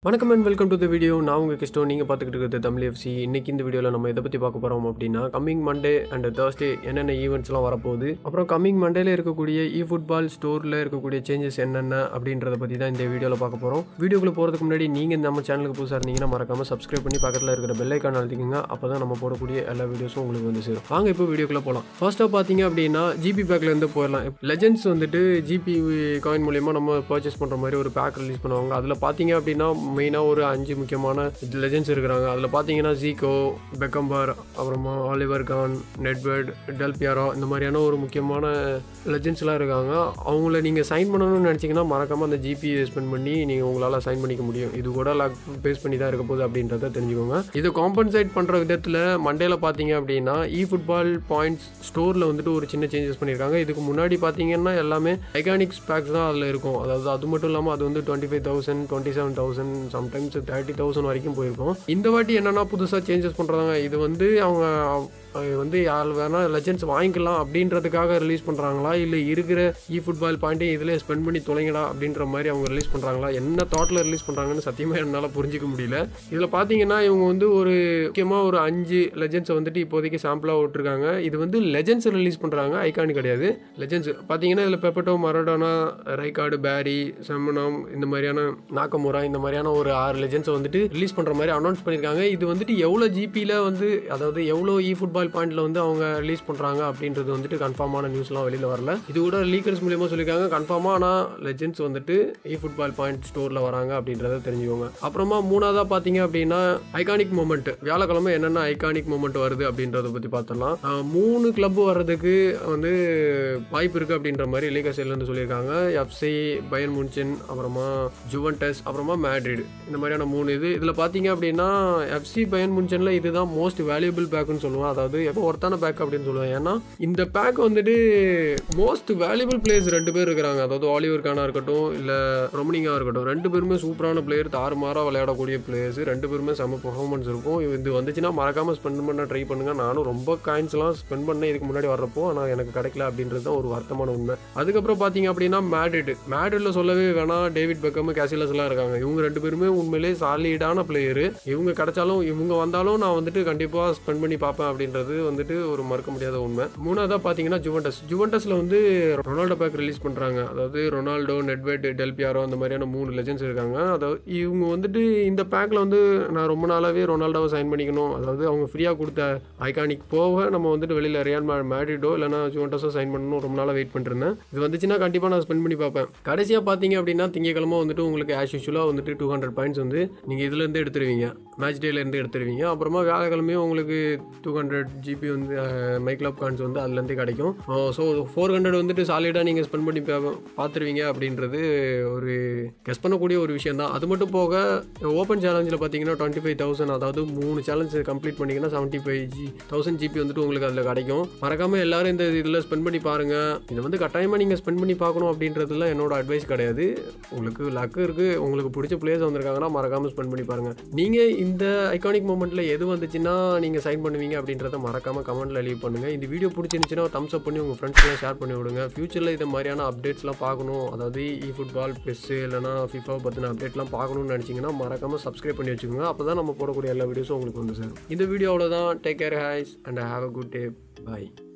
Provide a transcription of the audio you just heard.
வணக்கம் and welcome to the video நான் உங்கள் கிறிஸ்டோ நீங்கள் பார்த்துக்கிட்டு இருக்கிறது தமிழ் எஃப்சி இன்னைக்கு இந்த வீடியோவில் நம்ம எதை பற்றி பார்க்க போகிறோம் அப்படின்னா கம்மிங் மண்டே அண்ட் தேர்ஸ்டே என்னென்ன ஈவெண்ட்ஸ்லாம் வரப்போகுது அப்புறம் கம்மிங் மண்டேல இருக்கக்கூடிய இ ஃபுட்பால் ஸ்டோரில் இருக்கக்கூடிய சேஞ்சஸ் என்னென்ன அப்படின்றத பற்றி தான் இந்த வீடியோவில் பார்க்க போகிறோம் வீடியோக்குள்ளே போகிறதுக்கு முன்னாடி நீங்கள் நம்ம சேனலுக்கு புதுசாக இருந்தீங்கன்னா மறக்காமல் சப்ஸ்கிரைப் பண்ணி பக்கத்தில் இருக்கிற பெல் ஐக்கான் அழுத்திக்கோங்க அப்போ தான் நம்ம போடக்கூடிய எல்லா வீடியோஸும் உங்களுக்கு வந்து சேரும் வாங்க இப்போ வீடியோக்குள்ளே போகலாம் ஃபர்ஸ்ட்டாக பார்த்தீங்க அப்படின்னா ஜிபி பேக்லேருந்து போயிடலாம் லெஜெண்ட்ஸ் வந்துட்டு ஜிபி காயின் மூலியமாக நம்ம பர்ச்சேஸ் பண்ணுற மாதிரி ஒரு பேக் ரிலீஸ் பண்ணுவாங்க அதில் பார்த்தீங்க அப்படின்னா மெயினாக ஒரு அஞ்சு முக்கியமான லெஜெண்ட்ஸ் இருக்கிறாங்க அதில் பார்த்தீங்கன்னா ஜீகோ பெக்கம்பர் அப்புறமா ஆலிவர் கான் நெட்வெட் டெல்பியாரோ இந்த மாதிரியான ஒரு முக்கியமான லெஜெண்ட்ஸ்லாம் இருக்காங்க அவங்கள நீங்கள் சைன் பண்ணணும்னு நினச்சிங்கன்னா மறக்காமல் அந்த ஜிபி ஸ்பெண்ட் பண்ணி நீங்கள் உங்களால் சைன் பண்ணிக்க முடியும் இது கூட லாக் பேஸ் பண்ணி தான் இருக்க போகுது அப்படின்றத தெரிஞ்சுக்கோங்க இதை காம்பன்சேட் பண்ணுற விதத்தில் மண்டேல பார்த்தீங்க அப்படின்னா இ ஃபுட்பால் பாயிண்ட்ஸ் ஸ்டோரில் வந்துட்டு ஒரு சின்ன சேஞ்சஸ் பண்ணியிருக்காங்க இதுக்கு முன்னாடி பார்த்தீங்கன்னா எல்லாமே ஐகானிக்ஸ் பேக்ஸ் தான் அதில் இருக்கும் அதாவது அது மட்டும் இல்லாமல் அது வந்து twenty five thousand twenty seven thousand sometimes thirty thousand வரைக்கும் போயிருக்கும் இந்த வாட்டி என்னென்னா புதுசாக சேஞ்சஸ் பண்ணுறாங்க இது வந்து அவங்க அது வந்து யார் வேணால் லெஜெண்ட்ஸ் வாங்கிக்கலாம் அப்படின்றதுக்காக ரிலீஸ் பண்ணுறாங்களா இல்லை இருக்கிற இ ஃபுட்பால் பாயிண்ட்டையும் இதில் ஸ்பெண்ட் பண்ணி தொலைங்கடா அப்படின்ற மாதிரி அவங்க ரிலீஸ் பண்ணுறாங்களா என்ன தாட்டில் ரிலீஸ் பண்ணுறாங்கன்னு சத்தியமாக என்னால் புரிஞ்சிக்க முடியல இதில் பார்த்தீங்கன்னா இவங்க வந்து ஒரு முக்கியமாக ஒரு அஞ்சு லெஜெண்ட்ஸை வந்துட்டு இப்போதைக்கு சாம்பிளாக விட்டுருக்காங்க இது வந்து லெஜெண்ட்ஸ் ரிலீஸ் பண்ணுறாங்க ஐகானி கிடையாது லெஜெண்ட்ஸ் பார்த்தீங்கன்னா இதில் பெப்பட்டோ மரடோனா ரைகார்டு பேரி செம்மனம் இந்த மாதிரியான நாக்கமுரா இந்த மாதிரியான ஒரு ஆறு லெஜெண்ட்ஸை வந்துட்டு ரிலீஸ் பண்ணுற மாதிரி அனௌன்ஸ் பண்ணியிருக்காங்க இது வந்துட்டு எவ்வளோ ஜிபியில் வந்து அதாவது எவ்வளோ இ ஃபுட்பால் பாயிண்ட்ல வந்து அவங்க ரிலீஸ் பண்ணுறாங்க அப்படின்றது வந்துட்டு கன்ஃபார்மான நியூஸ்லாம் வெளியில் வரல இது கூட லீக்கர்ஸ் மூலியமாக சொல்லியிருக்காங்க கன்ஃபார்மாக ஆனால் லெஜெண்ட்ஸ் வந்துட்டு இ ஃபுட்பால் பாயிண்ட் ஸ்டோரில் வராங்க அப்படின்றத தெரிஞ்சுக்கோங்க அப்புறமா மூணாவதாக பார்த்தீங்க அப்படின்னா ஐகானிக் மூமெண்ட் வியாழக்கிழமை என்னென்ன ஐகானிக் மூமெண்ட் வருது அப்படின்றத பற்றி பார்த்துடலாம் அஹ் மூணு கிளப் வர்றதுக்கு வந்து வாய்ப்பு இருக்குது அப்படின்ற மாதிரி லீகர் சைட்லேருந்து சொல்லியிருக்காங்க எஃப்சி பயன் முன்சன் அப்புறமா ஜுவன்டஸ் அப்புறமா மேட்ரிட் இந்த மாதிரியான மூணு இது இதில் பார்த்தீங்க அப்படின்னா எஃப்சி பயன் முன்சனில் இதுதான் மோஸ்ட் வேல்யூபிள் பேக்குன்னு சொல்லுவோம் அதாவது எப்போ ஒருத்தான பேக் அப்படின்னு சொல்லுவேன் ஏன்னா இந்த பேக் வந்துட்டு மோஸ்ட் வேல்யூபிள் பிளேயர்ஸ் ரெண்டு பேர் இருக்கிறாங்க அதாவது ஆலிவர் கானா இருக்கட்டும் இல்லை ரொமனிங்கா இருக்கட்டும் ரெண்டு பேருமே சூப்பரான பிளேயர் தாறுமாறாக விளையாடக்கூடிய பிளேயர்ஸ் ரெண்டு பேருமே செம்ம பெர்ஃபார்மன்ஸ் இருக்கும் இது வந்துச்சுன்னா மறக்காமல் ஸ்பெண்ட் பண்ண ட்ரை பண்ணுங்க நானும் ரொம்ப காயின்ஸ்லாம் ஸ்பெண்ட் பண்ணேன் இதுக்கு முன்னாடி வர்றப்போ ஆனால் எனக்கு கிடைக்கல அப்படின்றது தான் ஒரு வருத்தமான உண்மை அதுக்கப்புறம் பார்த்தீங்க அப்படின்னா மேட்ரிட் மேட்ரிட்ல சொல்லவே வேணாம் டேவிட் பெக்கம் கேசிலஸ் எல்லாம் இருக்காங்க இவங்க ரெண்டு பேருமே உண்மையிலேயே சாலிடான பிளேயர் இவங்க கிடைச்சாலும் இவங்க வந்தாலும் நான் வந்துட்டு கண்டிப்பாக ஸ்பெண்ட் பண்ணி பார்ப்பேன் அப்படின்றது வந்துட்டு ஒரு மறுக்க முடியாத உண்மை மூணாவதாக பார்த்தீங்கன்னா ஜுவன்டஸ் ஜுவன்டஸில் வந்து ரொனால்டோ பேக் ரிலீஸ் பண்ணுறாங்க அதாவது ரொனால்டோ நெட்வெட் டெல்பியாரோ அந்த மாதிரியான மூணு லெஜெண்ட்ஸ் இருக்காங்க அதாவது இவங்க வந்துட்டு இந்த பேக்கில் வந்து நான் ரொம்ப நாளாகவே ரொனால்டோவை சைன் பண்ணிக்கணும் அதாவது அவங்க ஃப்ரீயாக கொடுத்த ஐகானிக் போக நம்ம வந்துட்டு வெளியில் ரியால் மே மேட்ரிடோ இல்லைனா ஜுவன்டஸோ சைன் பண்ணணும் ரொம்ப நாளாக வெயிட் பண்ணிருந்தேன் இது வந்துச்சுன்னா கண்டிப்பாக நான் ஸ்பெண்ட் பண்ணி பார்ப்பேன் கடைசியாக பார்த்தீங்க அப்படின்னா திங்கக்கிழமை வந்துட்டு உங்களுக்கு ஆஸ் யூஷுவலாக வந்துட்டு டூ ஹண்ட்ரட் பாயிண்ட்ஸ் வந்து நீங்கள் இதுலேருந்து எடுத்துருவீங்க மேட்ச் டேலேருந்து எடுத்துருவீங்க அப்புறமா வியாழக்கிழமையும் உங்களுக்கு டூ ஹண்ட்ரட் ஜிபி வந்து மைக்லாப் கார்ட்ஸ் வந்து அதுலேருந்தே கிடைக்கும் ஸோ ஃபோர் ஹண்ட்ரட் வந்துட்டு சாலிடாக நீங்கள் ஸ்பெண்ட் பண்ணி பா- பார்த்துருவீங்க அப்படின்றது ஒரு கெஸ் பண்ணக்கூடிய ஒரு விஷயம் தான் அது மட்டும் போக ஓப்பன் சேலஞ்சில் பார்த்தீங்கன்னா டுவெண்ட்டி ஃபைவ் தௌசண்ட் அதாவது மூணு சேலஞ்ச் கம்ப்ளீட் பண்ணிங்கன்னா seventy five G thousand GB வந்துட்டு உங்களுக்கு அதில் கிடைக்கும் மறக்காமல் எல்லாரும் இந்த இதில் ஸ்பெண்ட் பண்ணி பாருங்கள் இதை வந்து கட்டாயமாக நீங்கள் ஸ்பெண்ட் பண்ணி பார்க்கணும் அப்படின்றதுலாம் என்னோட அட்வைஸ் கிடையாது உங்களுக்கு லக்கு இருக்குது உங்களுக்கு பிடிச்ச பிளேயர்ஸ் வந்திருக்காங்கன்னா மறக்காமல் ஸ்பெண்ட் பண்ணி பாருங்கள் நீங்கள் இந்த ஐகானிக் மூமெண்ட்டில் எது வந்துச்சுன்னா நீங்கள் சைன் பண்ணுவீங்க அப்படின்றத மறக்காமல் கமெண்ட்டில் லீவ் பண்ணுங்கள் இந்த வீடியோ பிடிச்சிருந்துச்சுன்னா தம்ஸ் அப் பண்ணி உங்கள் ஃப்ரெண்ட்ஸ்லாம் ஷேர் பண்ணி விடுங்க ஃபியூச்சரில் இது மாதிரியான அப்டேட்ஸ்லாம் பார்க்கணும் அதாவது இ ஃபுட்பால் பெஸ்ஸு இல்லைனா ஃபிஃபா பற்றின அப்டேட்லாம் பார்க்கணும்னு நினச்சிங்கன்னா மறக்காமல் சப்ஸ்கிரைப் பண்ணி வச்சுக்கோங்க அப்போ தான் நம்ம போடக்கூடிய எல்லா வீடியோஸும் உங்களுக்கு வந்து சேரும் இந்த வீடியோ அவ்வளோதான் take care guys and have a good day by